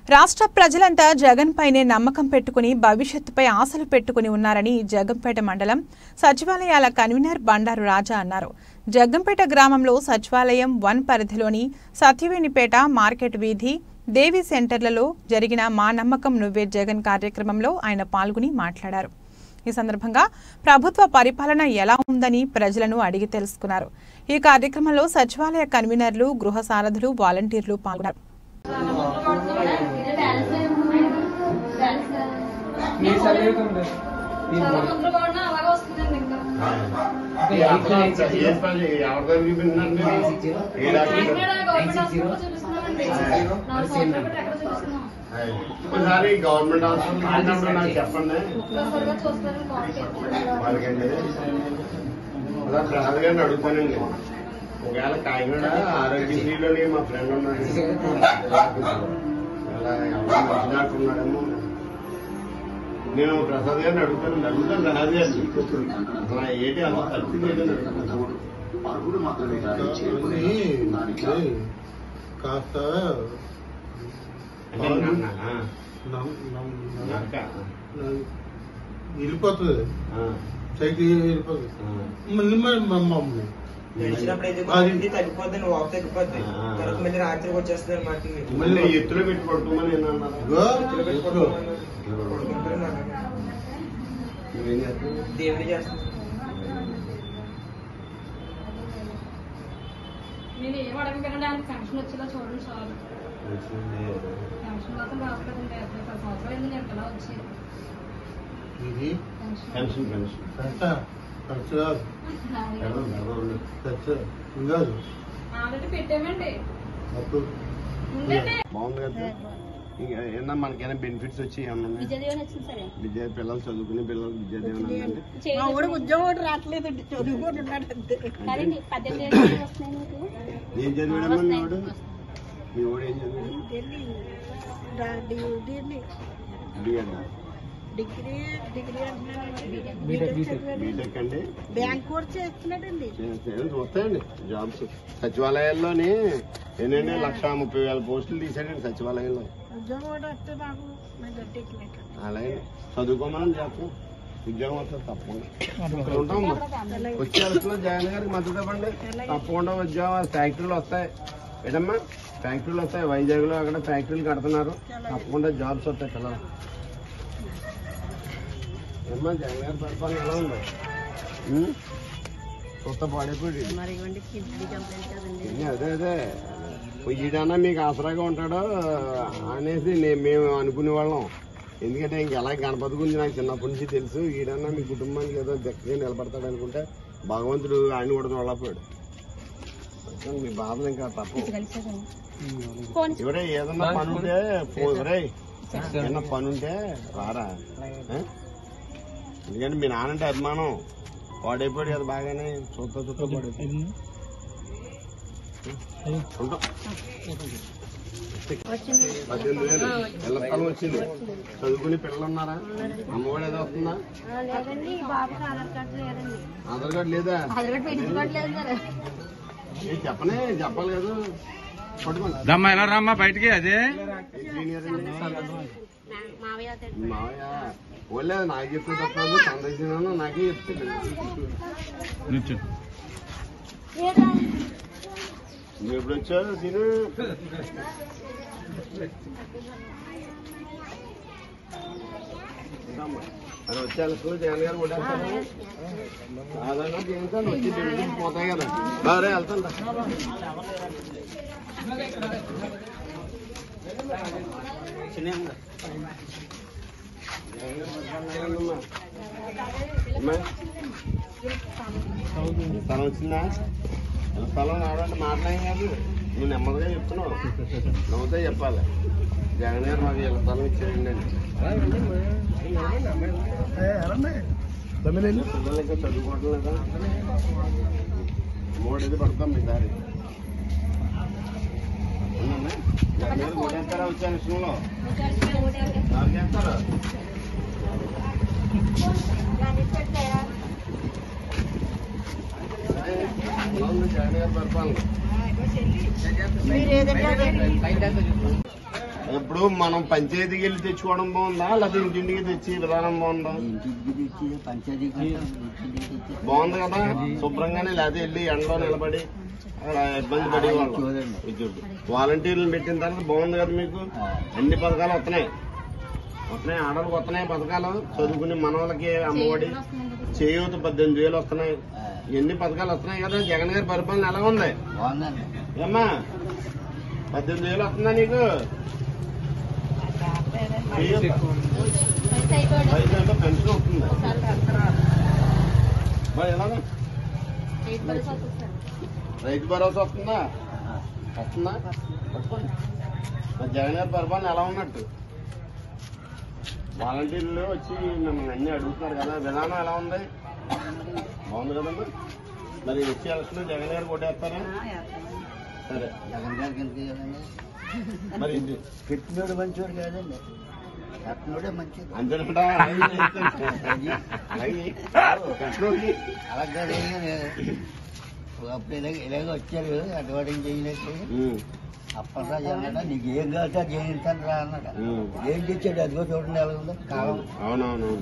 రాష్ట్ర ప్రజలంతా జగన్ పైనే నమ్మకం పెట్టుకుని భవిష్యత్తుపై ఆశలు పెట్టుకుని ఉన్నారని జగంపేట మండలం సచివాలయాల కన్వీనర్ బండారు రాజా అన్నారు జగ్గంపేట గ్రామంలో సచివాలయం వన్ పరిధిలోని సత్యవేణిపేట మార్కెట్ వీధి దేవి సెంటర్లలో జరిగిన మా నమ్మకం నువ్వే జగన్ కార్యక్రమంలో ఆయన పాల్గొని మాట్లాడారు ఈ సందర్భంగా ప్రభుత్వ పరిపాలన ఎలా ఉందని ప్రజలను అడిగి తెలుసుకున్నారు ఈ కార్యక్రమంలో సచివాలయ కన్వీనర్లు గృహ సారథులు వాలంటీర్లు పాల్గొన్నారు మీ చదివేదండి ముద్రగొండ అలాగే వస్తుందండి ఇంకా ఏ పని ఎవరిదాన్ని చూపించినండి ఏ డాక్టర్ కాకినాడ గవర్నమెంట్ హాస్పిటల్ చూపిస్తున్నామండి నా ఫోన్ నెంబర్ ఎక్కడ చూపిస్తున్నాం ఒకసారి గవర్నమెంట్ హాస్పిటల్ వెళ్ళినప్పుడు నాకు చెప్పండి ఒక్కసారిగా చూస్తారని కాల్ చేస్తాను వాళ్ళకండి అలా ప్రసాద్ గారిని అడుగుతానండి ఒకవేళ కాకినాడ ఆరోగ్యశ్రీలోని మా ఫ్రెండ్ ఉన్నాడు అలా ఎవరు మంచి డాక్టర్ ఉన్నాడేమో నేను ప్రసాద్ గారిని అడుగుతాను అడుగుతాను ప్రసాద్ గారిని అసలు ఏంటి అసలు తప్పింది ఏంటని అడుగుతాను ఇది కాస్త అంటే నాన్న, ఆ, నం- నం- నం- నడక, నం- వెళ్ళిపోతుంది ఆ, సైకిల్ వెళ్ళిపోతుంది ఆ. మళ్ళీ మరి మా మమ్మల్ని తెలిసినప్పుడు అయితే అది- బాగుంది తగ్గిపోద్ది నువ్వు ఆఫ్ తగ్గిపోద్ది ఆ. తర్వాత మళ్ళీ రాత్రికి వచ్చేస్తుంది మాట మళ్ళీ ఎత్తులో పెట్టి పడుకోమని నేను అన్నాను ఇగో, ఇదిగో. నువ్వేం చేస్తావు దేవుడి చేస్తుంది మీరు ఏం అడగకండి ఆయనకి పెన్షన్ వచ్చేలా చూడండి చాలు పెన్షన్ మాత్రం రావట్లేదండి అసలు పది సంవత్సరాలు అయింది నేను ఎలా వచ్చేది ఇది పెన్షన్ పెన్షన్ పెన్షన్ పెంట ఖర్చు కాదు పెడదాం పెడదాం ఉండు. ఖర్చు ఇది కాదు ఆల్రెడీ పెట్టామండి అప్పుడు ఉండండి బాగుంది కదా ఇంకా ఏమన్నా మనకైనా బెనిఫిట్స్ వచ్చి ఏమన్నా విజయదేవన్ వచ్చింది సరే విద్యా పిల్లలు చదువుకునే పిల్లలు విద్యాదేవన్ ఉందండి మా ఊడు ఉద్యోగం రావట్లేదండి చదువుకొని ఉన్నాడు అంతే కాదండి పద్దెనిమిది ఏళ్ళు వస్తున్నాయి మీకు ఏం చదివాడమ్మా మీ వాడు మీ వాడు ఏం చదివాడు దీన్ని రా- డి- దీన్ని బిఎడ్ డిగ్రీ డిగ్రీ అంటున్నాను బీటెక్, బీటెక్. బీటెక్ అండి బ్యాంక్ కోర్స్ చేస్తున్నాడండి చేస్తే వస్తాయండి జాబ్స్ సచివాలయాల్లోని ఏంటంటే లక్ష ముప్పై వేల పోస్టులు తీసాడండి సచివాలయంలో ఉద్యోగం కూడా వస్తే మాకు మేము గట్టెక్కినట్టు అలాగే చదువుకోమని చేస్తాం ఉద్యోగం వస్తుంది తప్పకుండా ఇక్కడ ఉంటాం వచ్చే అలసలో జగన్ గారికి మద్దతు ఇవ్వండి తప్పకుండా ఉద్యోగం ఫ్యాక్టరీలు వస్తాయి ఏంటమ్మా ఫ్యాక్టరీలు వస్తాయి వైజాగ్ లో అక్కడ ఫ్యాక్టరీలు కడుతున్నారు తప్పకుండా జాబ్స్ వస్తాయి పిల్లలు ఏమ్మా జగన్ గారి పరిపాలన ఎలా ఉంది ఉం? కొత్త పాడైపోయి మరి ఇవ్వండి కిడ్నీ కంప్లైంట్ కదండి ఏ, అదే అదే ఈడన్నా మీకు ఆసరాగా ఉంటాడో అనేసి నేను మేము అనుకునే వాళ్ళం ఎందుకంటే ఇంక ఎలా గణపతి గురించి నాకు చిన్నప్పటి నుంచి తెలుసు ఈడన్నా మీ కుటుంబానికి ఏదో దక్కగా నిలబడతాడు అనుకుంటే భగవంతుడు ఆయన కూడా చూడలేకపోయాడు అందుకని మీ బాధలు ఇంకా తప్పు ఎవరే ఏదన్నా పని ఉంటే ఫో- ఎవరే ఏదన్నా పని ఉంటే రారా ఆ? ఎందుకంటే మీ నాన్నంటే అభిమానం పాడైపోయాడు కదా బాగానే చూస్తా చూస్తా పాడైపోయాడు ఉంటాం పద్దెనిమిది వేలు ఇళ్ల స్థలం వచ్చింది చదువుకునే పిల్లలు ఉన్నారా అమ్మఒడి ఏదో వస్తుందా లేదండి బాబుకి ఆధార్ కార్డు లేదండి ఆధార్ కార్డు లేదా ఆధార్ కార్డు పెట్టుకోవట్లేదు సార్ ఏ చెప్పనే చెప్పాలి కదా పట్టుకోండి రమ్మా ఎలా రమ్మా బయటికి అదే ఏ సీనియర్ అండి మావయ్య మీ మావయ్య ఓలే నాకు చెప్తే తప్పదు సందర్శనాను నాకే చెప్తుంది నుంచో నువ్వు ఎప్పుడు వచ్చావు సీను అది వచ్చే స్కూల్ జగన్ గారు కొట్టేస్తాను సాధారణ చేయించాను వచ్చి బిల్డింగ్ పోతాయి కదా సరే వెళ్తాను స్థలం వచ్చిందా స్థలం రావాలంటే మాట్లాడే కాదు నువ్వు నెమ్మదిగా చెప్తున్నావు నవ్వుతే చెప్పాలి జగన్ గారు మాకు ఇలా స్థలం ఇచ్చారండి అని పిల్లలు ఇంకా చదువుకోవటం లేదా మూడేది పడతాం మీ దారి అవునమ్మా? జగన్ గారు ఓటేస్తారా వచ్చే విషయంలో ఎవరికి వేస్తారా ఎలా ఉంది జగన్ గారి పరిపాలన మీరు ఏదైనా ఇప్పుడు మనం పంచాయతీకి వెళ్ళి తెచ్చుకోవడం బాగుందా లేదా ఇంటింటికి తెచ్చి విధానం బాగుందా బాగుంది కదా శుభ్రంగానే లేదా వెళ్ళి ఎండలో నిలబడి అక్కడ ఇబ్బంది పడే వాళ్ళు వాలంటీర్లు పెట్టిన తర్వాత బాగుంది కదా మీకు అన్ని పథకాలు వస్తున్నాయి వస్తున్నాయి ఆడలకు వస్తున్నాయి పథకాలు చదువుకుని మనవాళ్ళకి అమ్మఒడి చేయూత పద్దెనిమిది వేలు వస్తున్నాయి ఎన్ని పథకాలు వస్తున్నాయి కదా జగన్ గారి పరిపాలన ఎలా ఉంది ఏమ్మా పద్దెనిమిది వేలు వస్తుందా నీకు చేయూత. ఐదు వేలు పెన్షన్ వస్తుందా మరి ఎలాగా రైతు భరోసా వస్తుందా వస్తుందా పట్టుకోండి మరి జగన్ గారి పరిపాలన ఎలా ఉన్నట్టు వాలంటీర్లు వచ్చి మిమ్మల్ని అన్ని అడుగుతున్నారు కదా విధానం ఎలా ఉంది బాగుంది కదమ్మా మరి వచ్చే ఎలక్షన్ జగన్ గారు కొట్టేస్తారా సరే మరి ఇది పెట్టినోడు మంచివాడు కాదండి కట్టినోడే మంచిది అంతేనట కట్టినోడికి అలా కాదు అప్పుడు ఇలాగ ఇలాగ వచ్చారు అడ్వాడింగ్ చేయలేక ఉమ్, అప్పటిరాజు అన్నాడు నీకు ఏం కావాలంటే అది చేయించాను రా అన్నాడు ఉమ్. ఏం తెచ్చాడు అదిగో చూడండి ఎలా ఉందో కాలం అవునవునవును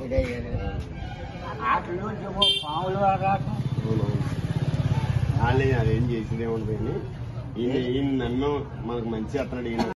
ఆటలు పాములు ఆడటం అవునవును వాళ్ళే అదేం చేసేదే ఉంటుంది కానీ ఈయన ఈయన నమ్మాం మనకు మంచి అతను ఈయన